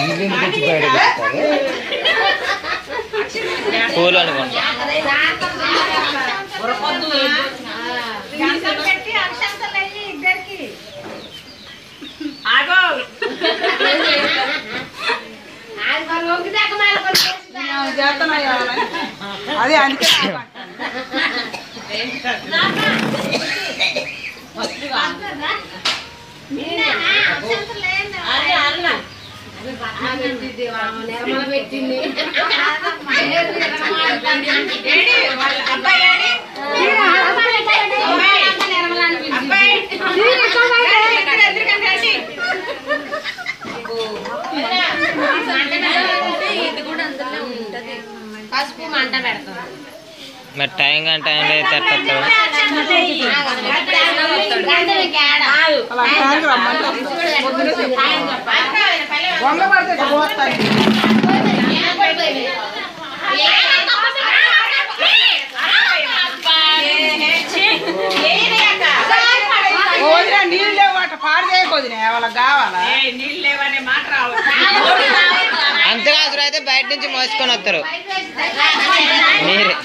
ఇంటిని తెచ్చి బయట పెడతారు పూలు అనుకోండి అదే అందుకే పసుపు మంట పెడతాం మరి టైం కానీ టైం లేదు తట్టుతాడు అలా అంటారు రమ్మంటే పొద్దునే చెప్పు. వంగ పడితే ఇట్లా పోస్తాయి వదిలే నీళ్ళు లేవట పాడు చేయకొదినే వాళ్ళకి కావాలా అంతరాజులు అయితే బయట నుంచి మోసుకొని వస్తారు మీరే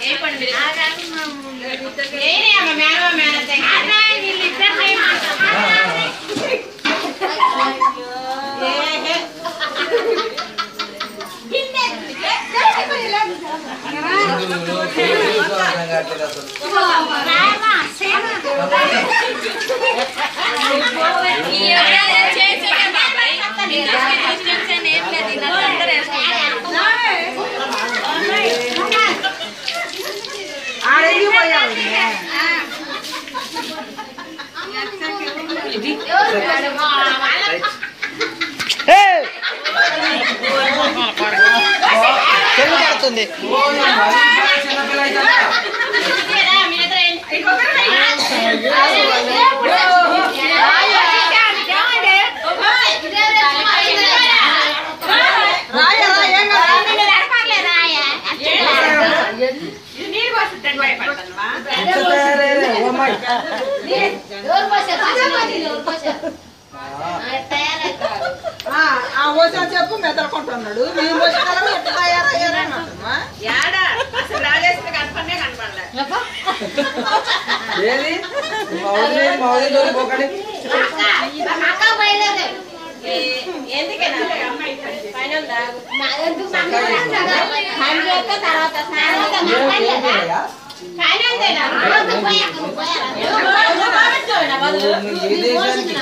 ఆడెళ్ళి పోయావు వదినే. చెల్లు పడుతుంది రాయ రా ఏం కాదు. ఆ, ఆ వచ్చా చెప్పు మెదలుకుంటున్నాడు మేము వచ్చాము ఎట్లా తయారయ్యారని అంటున్నావా? ఏది మౌలి మౌలి జోలి పోకండి ఏమయ్యా? ఏ దేశానికి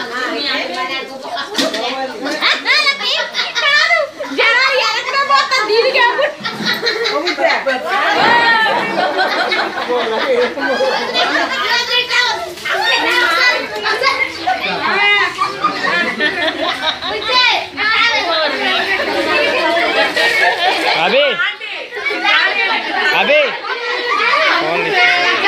అభి అభి ఫోన్ తీసుకో.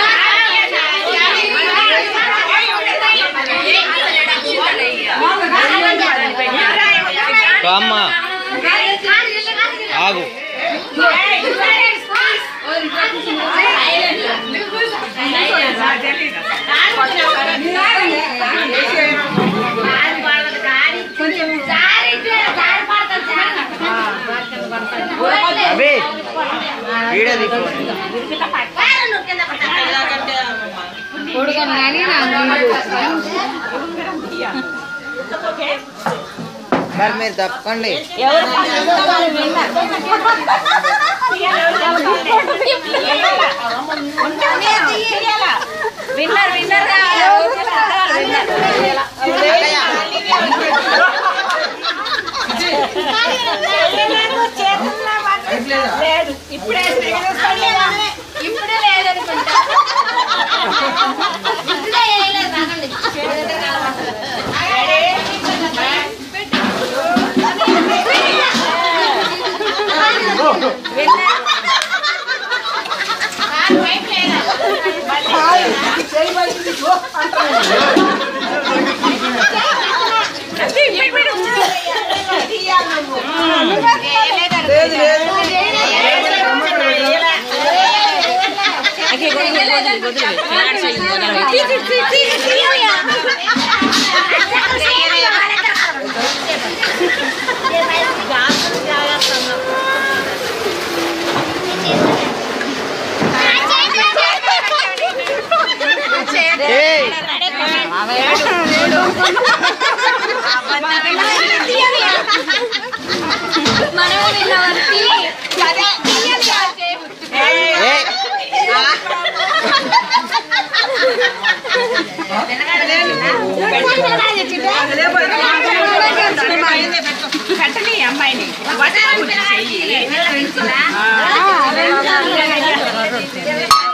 ఓ అమ్మ ఆగు అభి వీడియో తీసుకో మరి మీరు తప్పకండి విన్నర్ విన్నర్ అయిపోలేదా? ఇప్పుడే ఇప్పుడే లేదనుకుంటా ఇప్పుడే వేయలేదు రాకండి చేయి పడింది, ఓ అంటాడు. లేదు లేదు తీయలేదు మనము నిన్నవరికి ఏ పెట్టని అమ్మాయిని వడ్డీ గురించి చెయ్యి. ఆ